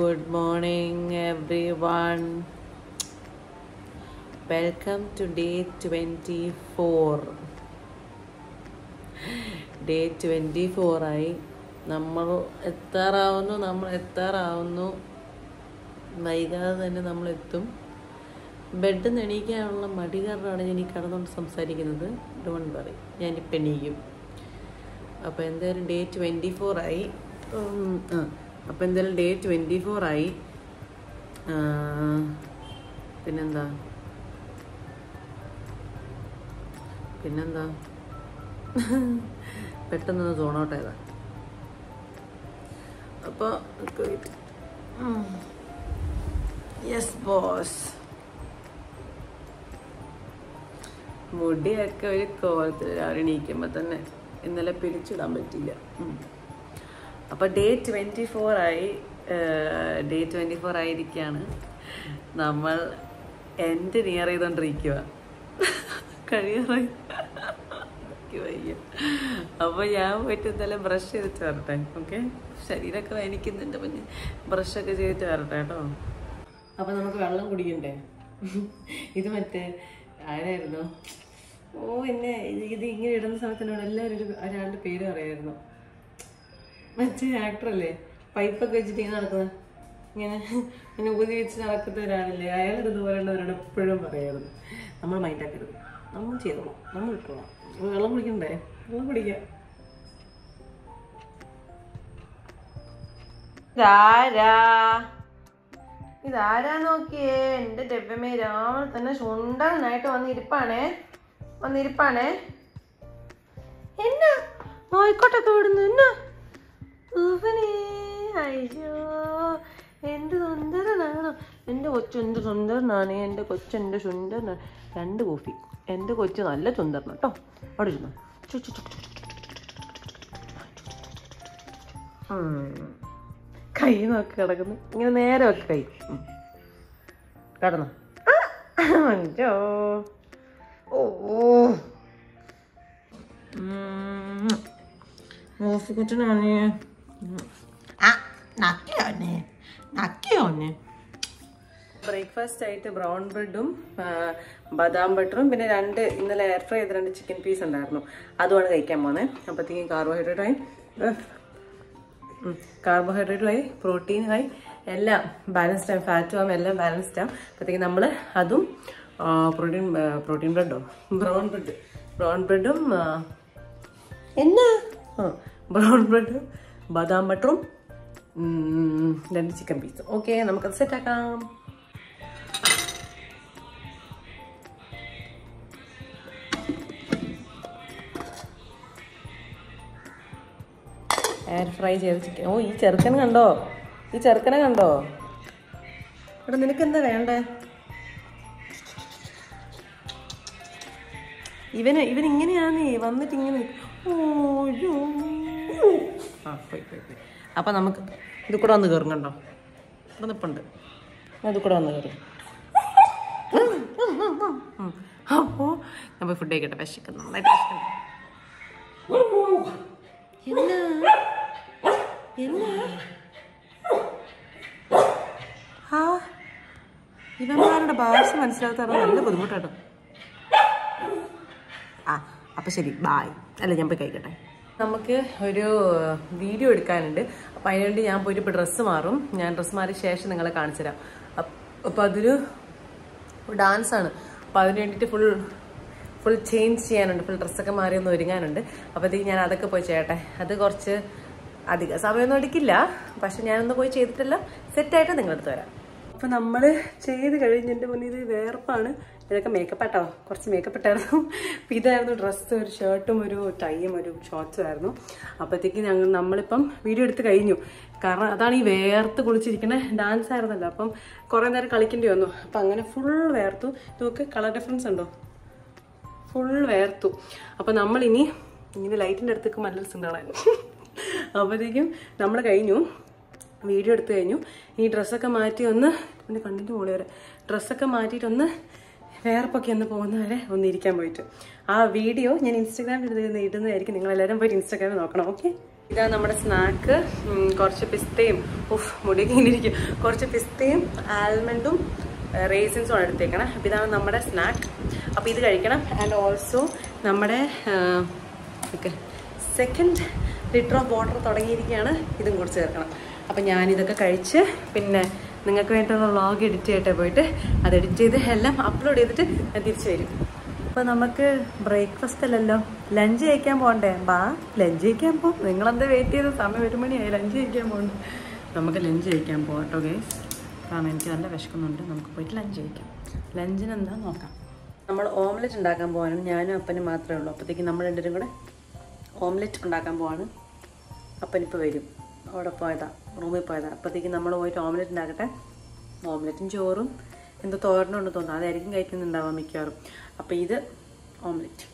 Good morning, everyone. Welcome to day 24. Day twenty ഫോറായി നമ്മൾ എത്താറാവുന്നു നമ്മൾ എത്താറാവുന്നു വൈകാതെ തന്നെ നമ്മൾ എത്തും ബെഡിൽ നിന്ന് എണീക്കാനുള്ള മടി കാരണമാണ് ഞാൻ ഈ കടന്നുകൊണ്ട് സംസാരിക്കുന്നത് ഡോൺ പറയും ഞാനിപ്പോൾ എണീക്കും അപ്പോൾ എന്തായാലും ഡേ ട്വൻറ്റി ഫോറായി അപ്പോൾ എന്തായാലും ഡേ ട്വൻറ്റി ഫോറായി പിന്നെന്താ പിന്നെന്താ പെട്ടെന്ന് സോണോട്ട് ഏതാ അപ്പോൾ യെസ് ബോസ് മുടിയൊക്കെ ഒരു കോലത്തിൽ രാവിലെ എണീക്കുമ്പോൾ തന്നെ ഇന്നലെ പിരിച്ചിടാൻ പറ്റില്ല ഉം. അപ്പോൾ ഡേ ട്വൻറ്റി ഫോർ ആയി ഡേ ട്വൻറ്റി ഫോർ ആയിരിക്കുകയാണ് നമ്മൾ എൻ്റെ നിയർ ചെയ്തുകൊണ്ടിരിക്കുക കഴിയാറായി എനിക്ക് വയ്യ അപ്പോൾ ഞാൻ പോയിട്ട് എന്തായാലും ബ്രഷ് ചെയ്തിട്ട് വരട്ടെ ഓക്കെ ശരീരമൊക്കെ വേനിക്കുന്നുണ്ട് പിന്നെ ബ്രഷൊക്കെ ചെയ്തിട്ട് വരട്ടെ കേട്ടോ അപ്പോൾ നമുക്ക് വെള്ളം കുടിക്കണ്ടേ ഇത് മറ്റേ ആരായിരുന്നു ഓ എന്നെ ഇത് ഇത് ഇങ്ങനെ ഇടുന്ന സമയത്ത് എന്നോട് എല്ലാവരും ഒരു ഒരാളുടെ പേര് പറയായിരുന്നു മറ്റേ ആക്ടറല്ലേ പൈപ്പൊക്കെ വെച്ചിട്ട് ഇങ്ങനെ നടക്കുന്ന ഇങ്ങനെ ഇങ്ങനെ ഊതി വെച്ച് നടക്കുന്ന ഒരാളില്ലേ അയാൾ ഇതുപോലെയുള്ളവരോട് എപ്പോഴും പറയായിരുന്നു നമ്മൾ മൈൻഡാക്കരുത് നമ്മൾ ചെയ്തോളാം നമ്മൾ ഇട്ടോളാം വെള്ളം കുടിക്കണ്ടേ വെള്ളം കുടിക്കാം ഇതാരാ ഇതാരാ നോക്കിയേ എന്റെ ഡെബമേ രാവിലെ തന്നെ ചുണ്ടനായിട്ട് വന്നിരിപ്പാണേ വന്നിരിപ്പാണേ എന്നാ നോയിക്കോട്ടൊക്കെ വിടുന്നു എന്നാ ഊവനേ അയ്യോ എൻ്റെ സുന്ദരനാണ് എൻ്റെ കൊച്ചു എൻ്റെ സുന്ദരനാണ് എൻ്റെ കൊച്ചു എൻ്റെ സുന്ദരനാണ് രണ്ട് കോഫി എൻ്റെ കൊച്ചു നല്ല സുന്ദരനാണ് കേട്ടോ അവിടെ ഇരുന്നു ചു, ചു, ചു, ചു, ചു, ചു. ഉം. കൈ നോക്കി കിടക്കുന്നു ഇങ്ങനെ നേരെ വെക്ക് കൈ ഉം. കിടന്നു അഞ്ചോ ഓ ഓഫ് കുട്ടനാണ് ആ നക്കിയോന്നെ നക്കിയോന്നെ ബ്രേക്ക്ഫാസ്റ്റ് ആയിട്ട് ബ്രൗൺ ബ്രെഡും ബദാം ബട്ടറും പിന്നെ രണ്ട് ഇന്നലെ എയർ ഫ്രൈ ചെയ്ത രണ്ട് ചിക്കൻ പീസ് ഉണ്ടായിരുന്നു അതുമാണ് കഴിക്കാൻ പോകുന്നത് അപ്പോഴത്തേക്കും കാർബോഹൈഡ്രേറ്റായി കാർബോഹൈഡ്രേറ്റുമായി പ്രോട്ടീനുമായി എല്ലാം ബാലൻസ്ഡ് ആവും ഫാറ്റും ആവും എല്ലാം ബാലൻസ്ഡ് ആവും അപ്പോഴത്തേക്കും നമ്മൾ അതും പ്രോട്ടീൻ പ്രോട്ടീൻ ബ്രെഡോ ബ്രൗൺ ബ്രെഡ് ബ്രൗൺ ബ്രെഡും എന്നാ ബ്രൗൺ ബ്രെഡും ബദാം ബട്ടറും ഉം, രണ്ട് ചിക്കൻ പീസും ഓക്കെ നമുക്കത് സെറ്റ് ആക്കാം എയർ ഫ്രൈ ചെയ്ത ചിക്കൻ ഓ ഈ ചെറുക്കൻ കണ്ടോ ഈ ചെറുക്കനെ കണ്ടോ ഇവിടെ നിനക്ക് എന്താ വേണ്ടേ ഇവന് ഇവൻ ഇങ്ങനെയാണ് വന്നിട്ട് ഇങ്ങനെ നിക്ക്- ഓയ്യോ. ആ പോയി പോയി പോയി അപ്പം നമുക്ക് ഇത് കൂടെ വന്ന് കയറും കണ്ടോ ഇവിടെ നിപ്പുണ്ട് ഇത് കൂടെ വന്ന് കയറും അപ്പോൾ ഞാൻ പോയി ഫുഡ് കഴിക്കട്ടെ വിശക്കുന്നു നന്നായിട്ട് വിശക്കുന്നു എന്നാ എന്നാ ആ ഇവന്മാരുടെ ഭാഷ മനസ്സിലാക്കാത്ത നല്ല ബുദ്ധിമുട്ടാട്ടോ ആ അപ്പം ശരി ബായ് അല്ല ഞാൻ പോയി കഴിക്കട്ടെ നമുക്ക് ഒരു വീഡിയോ എടുക്കാനുണ്ട് അപ്പം അതിനുവേണ്ടി ഞാൻ പോയിട്ട് ഇപ്പോൾ ഡ്രസ്സ് മാറും ഞാൻ ഡ്രസ്സ് മാറിയ ശേഷം നിങ്ങളെ കാണിച്ചു തരാം അപ്പം അതൊരു ഡാൻസാണ് അപ്പം അതിന് വേണ്ടിയിട്ട് ഫുൾ ഫുൾ ചേഞ്ച് ചെയ്യാനുണ്ട് ഫുൾ ഡ്രസ്സൊക്കെ മാറി ഒന്ന് ഒരുങ്ങാനുണ്ട് അപ്പോഴത്തേക്ക് ഞാൻ അതൊക്കെ പോയി ചെയ്യട്ടെ അത് കുറച്ച് അധിക സമയമൊന്നും എടുക്കില്ല പക്ഷെ ഞാനൊന്ന് പോയി ചെയ്തിട്ടില്ല സെറ്റായിട്ട് നിങ്ങളടുത്ത് വരാം അപ്പം നമ്മൾ ചെയ്ത് കഴിഞ്ഞതിൻ്റെ മുന്നിൽ ഇത് വേർപ്പാണ് ഇതൊക്കെ മേക്കപ്പ് ആട്ടോ കുറച്ച് മേക്കപ്പ് ഇട്ടായിരുന്നു അപ്പം ഇതായിരുന്നു ഡ്രസ്സ് ഒരു ഷർട്ടും ഒരു ടൈയും ഒരു ഷോർട്സും ആയിരുന്നു അപ്പോഴത്തേക്ക് ഞങ്ങൾ നമ്മളിപ്പം വീഡിയോ എടുത്ത് കഴിഞ്ഞു കാരണം അതാണ് ഈ വേർത്ത് കുളിച്ചിരിക്കുന്ന ഡാൻസ് ആയിരുന്നല്ലോ അപ്പം കുറേ നേരം കളിക്കേണ്ടി വന്നു അപ്പം അങ്ങനെ ഫുൾ വേർത്തു ഇതൊക്കെ കളർ ഡിഫറൻസ് ഉണ്ടോ ഫുൾ വേർത്തു അപ്പം നമ്മളിനി ഇങ്ങനെ ലൈറ്റിൻ്റെ അടുത്തേക്ക് നല്ല രസമുണ്ടാണ് അപ്പോഴത്തേക്കും നമ്മൾ കഴിഞ്ഞു വീഡിയോ എടുത്തു കഴിഞ്ഞു ഈ ഡ്രസ്സൊക്കെ മാറ്റി ഒന്ന് പിന്നെ കണ്ണിൻ്റെ മുകളിൽ വരെ ഡ്രസ്സൊക്കെ മാറ്റിയിട്ടൊന്ന് വേർപ്പൊക്കെ ഒന്ന് പോകുന്നവരെ ഒന്നിരിക്കാൻ പോയിട്ട് ആ വീഡിയോ ഞാൻ ഇൻസ്റ്റാഗ്രാമിൽ ഇടുന്നതായിരിക്കും നിങ്ങളെല്ലാവരും പോയിട്ട് ഇൻസ്റ്റാഗ്രാമിൽ നോക്കണം ഓക്കെ ഇതാ നമ്മുടെ സ്നാക്ക് കുറച്ച് പിസ്തയും ഉഫ് മുടിയൊക്കെ ഇങ്ങനെ ഇരിക്കും കുറച്ച് പിസ്തയും ആൽമണ്ടും റേസിൻസും ആണ് എടുത്തേക്കണം അപ്പോൾ ഇതാണ് നമ്മുടെ സ്നാക്ക് അപ്പോൾ ഇത് കഴിക്കണം ആൻഡ് ഓൾസോ നമ്മുടെ സെക്കൻഡ് ലിറ്റർ ഓഫ് വാട്ടർ തുടങ്ങിയിരിക്കുകയാണ് ഇതും കൂടി ചേർക്കണം അപ്പം ഞാനിതൊക്കെ കഴിച്ച് പിന്നെ നിങ്ങൾക്ക് വേണ്ടിയിട്ടുള്ള വ്ളോഗ് എഡിറ്റ് ചെയ്തിട്ട് പോയിട്ട് അത് എഡിറ്റ് ചെയ്ത് എല്ലാം അപ്ലോഡ് ചെയ്തിട്ട് ഞാൻ തിരിച്ചു വരും അപ്പോൾ നമുക്ക് ബ്രേക്ക്ഫാസ്റ്റ് അല്ലല്ലോ ലഞ്ച് കഴിക്കാൻ പോകണ്ടേ ബാ ലഞ്ച് കഴിക്കാൻ പോകും നിങ്ങളെന്താ വെയിറ്റ് ചെയ്ത് സമയം ഒരു മണിയായി ലഞ്ച് കഴിക്കാൻ പോകണ്ട നമുക്ക് ലഞ്ച് കഴിക്കാൻ പോകാം കേട്ടോ ഗേസ് കാരണം എനിക്ക് നല്ല വിശക്കുന്നുണ്ട് നമുക്ക് പോയിട്ട് ലഞ്ച് കഴിക്കാം ലഞ്ചിന് എന്താ നോക്കാം നമ്മൾ ഓംലെറ്റ് ഉണ്ടാക്കാൻ പോകാനും ഞാനും അപ്പനും മാത്രമേ ഉള്ളൂ അപ്പോഴത്തേക്കും നമ്മൾ രണ്ടുപേരും കൂടെ ഓംലെറ്റ് ഉണ്ടാക്കാൻ പോവാണ് അപ്പനിപ്പോൾ വരും അവിടെ പോയതാ റൂമിൽ പോയതാ അപ്പോഴത്തേക്കും നമ്മൾ പോയിട്ട് ഓംലെറ്റ് ഉണ്ടാക്കട്ടെ ഓംലെറ്റും ചോറും എന്തോ തോരനും ഉണ്ട് തോന്നുന്നു അതായിരിക്കും കഴിക്കുന്നുണ്ടാവാം മിക്കവാറും അപ്പോൾ ഇത് ഓംലെറ്റ്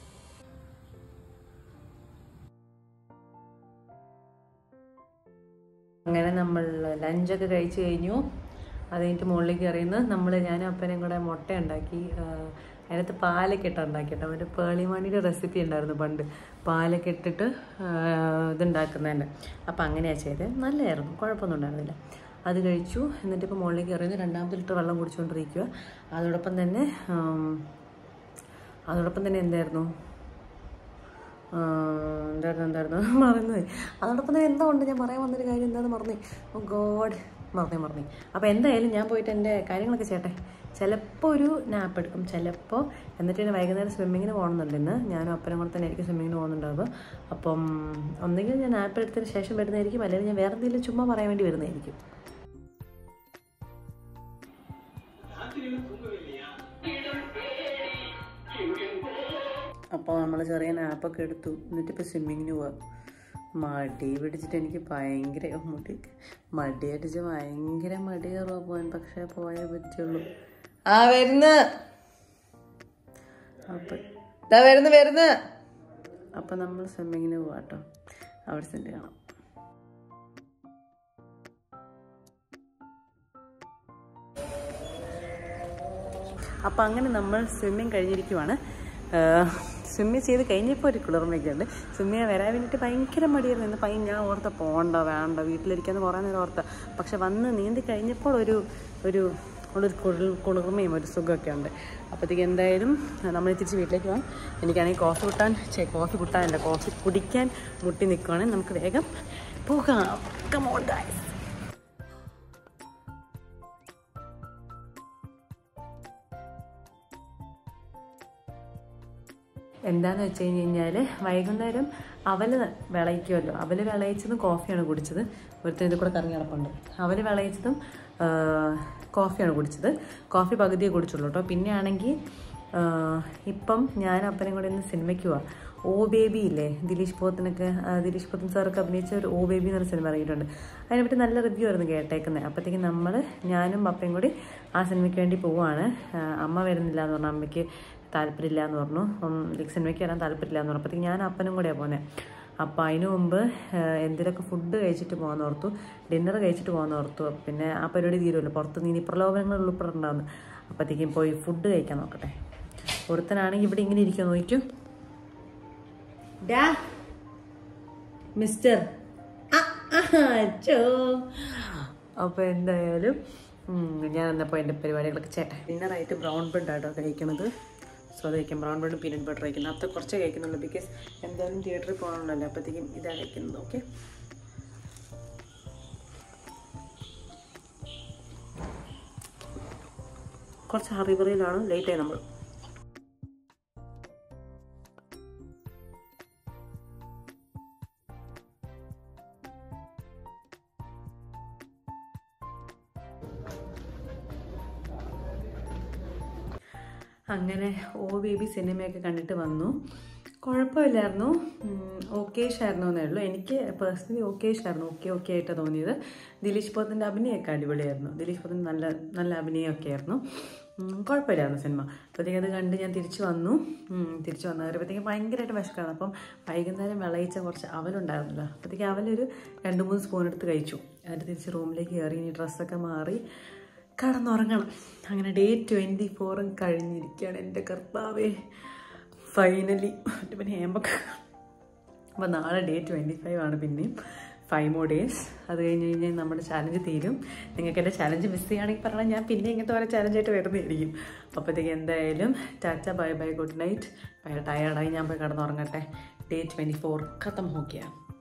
അങ്ങനെ നമ്മൾ ലഞ്ചൊക്കെ കഴിച്ചു കഴിഞ്ഞു അത് കഴിഞ്ഞിട്ട് മുകളിലേക്ക് എറിയുന്നത് നമ്മൾ ഞാനും അപ്പനും കൂടെ മുട്ട ഉണ്ടാക്കി അതിനകത്ത് പാലൊക്കെ ഇട്ട് ഉണ്ടാക്കിയിട്ട് അവൻ്റെ പേളിമാണിയുടെ റെസിപ്പി ഉണ്ടായിരുന്നു പണ്ട് പാലൊക്കെ ഇട്ടിട്ട് ഇതുണ്ടാക്കുന്നതിൻ്റെ അപ്പം അങ്ങനെയാണ് ചെയ്തത് നല്ലതായിരുന്നു കുഴപ്പമൊന്നും ഉണ്ടായിരുന്നില്ല അത് കഴിച്ചു എന്നിട്ട് ഇപ്പോൾ മുകളിലേക്ക് എറിയുന്നു രണ്ടാമത്തെ ലിറ്റർ വെള്ളം കുടിച്ചുകൊണ്ടിരിക്കുക അതോടൊപ്പം തന്നെ അതോടൊപ്പം തന്നെ എന്തായിരുന്നു എന്തായിരുന്നു എന്തായിരുന്നു മറന്നുപോയി അതോടൊപ്പം തന്നെ എന്തോ ഉണ്ട് ഞാൻ പറയാൻ വന്നൊരു കാര്യം എന്താണെന്ന് മറന്നു ഓ ഗോഡ് മറന്നേ മറന്നേ അപ്പോൾ എന്തായാലും ഞാൻ പോയിട്ട് എൻ്റെ കാര്യങ്ങളൊക്കെ ചെയ്യട്ടെ ചിലപ്പോൾ ഒരു നാപ്പ് എടുക്കും ചിലപ്പോൾ എന്നിട്ട് പിന്നെ വൈകുന്നേരം സ്വിമ്മിങ്ങിന് പോകുന്നുണ്ട് ഇന്ന് ഞാനും അപ്പനും കൂടെ തന്നെ ആയിരിക്കും സ്വിമ്മിങ്ങിന് പോകുന്നുണ്ടാവുക അപ്പം ഒന്നെങ്കിൽ ഞാൻ നാപ്പ് എടുത്തതിന് ശേഷം വരുന്നതായിരിക്കും അല്ലെങ്കിൽ ഞാൻ വേറെ എന്തെങ്കിലും ചുമ്മാ പറയാൻ വേണ്ടി വരുന്നതായിരിക്കും അപ്പോൾ നമ്മൾ ചെറിയ നാപ്പൊക്കെ എടുത്തു എന്നിട്ടിപ്പോൾ സ്വിമ്മിങ്ങിന് പോവാം മടി പിടിച്ചിട്ട് എനിക്ക് ഭയങ്കര മുടി മടി അടിച്ച് ഭയങ്കര മടി കയറുക പോകാൻ പക്ഷേ പോയേ പറ്റുള്ളൂ ആ വരുന്ന അപ്പം ഇതാ വരുന്ന വരുന്ന അപ്പം നമ്മൾ സ്വിമ്മിങ്ങിന് പോവാട്ടോ അവിടെ ചെന്ന് കാണാം അപ്പം അങ്ങനെ നമ്മൾ സ്വിമ്മിങ് കഴിഞ്ഞിരിക്കുവാണ് സ്വിമ്മിങ് ചെയ്ത് കഴിഞ്ഞപ്പോൾ ഒരു കുളിർമയൊക്കെയുണ്ട് സ്വിമ്മിങ് വരാൻ വേണ്ടിയിട്ട് ഭയങ്കര മടിയായിരുന്നു ഇന്ന് പയ്യൻ ഞാൻ ഓർത്ത പോകണ്ട വേണ്ട വീട്ടിലിരിക്കാന്ന് കുറേ നേരം ഓർത്ത പക്ഷെ വന്ന് നീന്തി കഴിഞ്ഞപ്പോൾ ഒരു ഒരു ഉള്ളൊരു കുളിർ കുളിർമയും ഒരു സുഖമൊക്കെ ഉണ്ട് അപ്പോഴത്തേക്ക് എന്തായാലും നമ്മൾ തിരിച്ച് വീട്ടിലേക്ക് പോകാം എനിക്കാണെങ്കിൽ കോഫി കുട്ടാൻ ചേ കോഫി കുട്ടാനല്ല കോഫി കുടിക്കാൻ മുട്ടി നിൽക്കുവാണെങ്കിൽ നമുക്ക് വേഗം പോകാം കമോൺ ഗായ്സ് എന്താന്ന് വെച്ച് കഴിഞ്ഞ് കഴിഞ്ഞാൽ വൈകുന്നേരം അവല് വിളയിക്കുമല്ലോ അവല് വിളയിച്ചതും കോഫിയാണ് കുടിച്ചത് ഒരുത്തൻ ഇത് കൂടെ കറങ്ങി കിടപ്പുണ്ട് അവല് വിളയിച്ചതും കോഫിയാണ് കുടിച്ചത് കോഫി പകുതിയെ കുടിച്ചുള്ളൂ കേട്ടോ പിന്നെ ആണെങ്കിൽ ഇപ്പം ഞാൻ അപ്പനും കൂടെ ഇന്ന് സിനിമയ്ക്ക് പോവാം ഓ ബേബി ഇല്ലേ ദിലീഷ് പോത്തിനൊക്കെ ദിലീഷ് പോത്തൻ സാറൊക്കെ അഭിനയിച്ച ഒരു ഓ ബേബി എന്നൊരു സിനിമ ഇറങ്ങിയിട്ടുണ്ട് അതിനെപ്പറ്റി നല്ല റിവ്യൂ ആയിരുന്നു കേട്ടേക്കുന്നത് അപ്പോഴത്തേക്കും നമ്മൾ ഞാനും അപ്പയും കൂടി ആ സിനിമയ്ക്ക് വേണ്ടി പോവാണ് അമ്മ വരുന്നില്ല എന്ന് പറഞ്ഞു അമ്മയ്ക്ക് താല്പര്യമില്ല എന്ന് പറഞ്ഞു ലൈക്ക് സിനിമയ്ക്ക് വരാൻ താല്പര്യമില്ല എന്ന് പറഞ്ഞപ്പോഴത്തേക്ക് ഞാൻ അപ്പനും കൂടെയാണ് പോകുന്നത് അപ്പോൾ അതിന് മുമ്പ് എന്തെങ്കിലുമൊക്കെ ഫുഡ് കഴിച്ചിട്ട് പോകാമെന്ന് ഓർത്തു ഡിന്നർ കഴിച്ചിട്ട് പോകാമെന്ന് ഓർത്തു പിന്നെ ആ പരിപാടി തീരുമല്ലോ പുറത്ത് നീ പ്രലോഭനങ്ങൾ ഉൾപ്പെടണ്ടാവുന്നു അപ്പോഴത്തേക്കും പോയി ഫുഡ് കഴിക്കാൻ നോക്കട്ടെ ഒരുത്തനാണെങ്കിൽ ഇവിടെ ഇങ്ങനെ ഇരിക്കുമോ നോക്കൂ ഡാ മിസ്റ്റർ അപ്പോൾ എന്തായാലും ഞാൻ എന്നപ്പോൾ എൻ്റെ പരിപാടികളൊക്കെ ചേട്ടാ ഡിന്നറായിട്ട് ബ്രൗൺ ബ്രെഡ് ആട്ടോ കഴിക്കണത് സോ അത് കഴിക്കാം ബ്രൗൺ ബ്രെഡും പീനട്ട് ബട്ടർ കഴിക്കുന്നത് അത് കുറച്ചേ കഴിക്കുന്നുള്ളൂ ബിക്കോസ് എന്തായാലും തിയേറ്ററിൽ പോകണമല്ലോ അപ്പോഴത്തേക്കും ഇതാണ് കഴിക്കുന്നത് ഓക്കെ കുറച്ച് ഹറിബറിയിലാണ് ലേറ്റായി നമ്മൾ അങ്ങനെ ഓ ബേബി സിനിമയൊക്കെ കണ്ടിട്ട് വന്നു കുഴപ്പമില്ലായിരുന്നു ഓക്കേഷ് ആയിരുന്നു എന്നേ ഉള്ളൂ എനിക്ക് പേഴ്സണലി ഓക്കേഷ് ആയിരുന്നു ഓക്കെ ഓക്കെ ആയിട്ട് തോന്നിയത് ദിലീഷ് പോത്തിൻ്റെ അഭിനയമൊക്കെ അടിപൊളിയായിരുന്നു ദിലീഷ് പോത്തിന് നല്ല നല്ല അഭിനയമൊക്കെ ആയിരുന്നു കുഴപ്പമില്ലായിരുന്നു സിനിമ അപ്പോഴത്തേക്ക് അത് കണ്ട് ഞാൻ തിരിച്ചു വന്നു തിരിച്ചു വന്നു വരുമ്പോഴത്തേക്കും ഭയങ്കരമായിട്ട് വിശക്കാണ് അപ്പം വൈകുന്നേരം വിളയിച്ച കുറച്ച് അവലുണ്ടായിരുന്നല്ലോ അപ്പോഴത്തേക്ക് അവലൊരു രണ്ട് മൂന്ന് സ്പൂൺ എടുത്ത് കഴിച്ചു എന്നിട്ട് തിരിച്ച് റൂമിലേക്ക് കയറി ഇനി ഡ്രസ്സൊക്കെ മാറി കടന്നുറങ്ങണം അങ്ങനെ ഡേ ട്വൻറ്റി ഫോറും കഴിഞ്ഞിരിക്കുകയാണ് എൻ്റെ കർത്താവേ ഫൈനലി പിന്നെ ഹേമ്പൊക്കെ അപ്പോൾ നാളെ ഡേ ട്വൻറ്റി ഫൈവ് ആണ് പിന്നെയും ഫൈവ് മോർ ഡേയ്സ് അത് കഴിഞ്ഞ് കഴിഞ്ഞാൽ നമ്മുടെ ചാലഞ്ച് തീരും നിങ്ങൾക്ക് എൻ്റെ ചാലഞ്ച് മിസ് ചെയ്യുകയാണെങ്കിൽ പറഞ്ഞാൽ ഞാൻ പിന്നെ ഇങ്ങനത്തെ ഓരോ ചാലഞ്ചായിട്ട് വരുന്നതായിരിക്കും അപ്പോഴത്തേക്ക് എന്തായാലും tata bye bye good night ടയർഡായി ഞാൻ പോയി കിടന്നുറങ്ങട്ടെ ഡേ ട്വൻറ്റി ഫോർ ഖത്തം ഹോക്കിയാണ്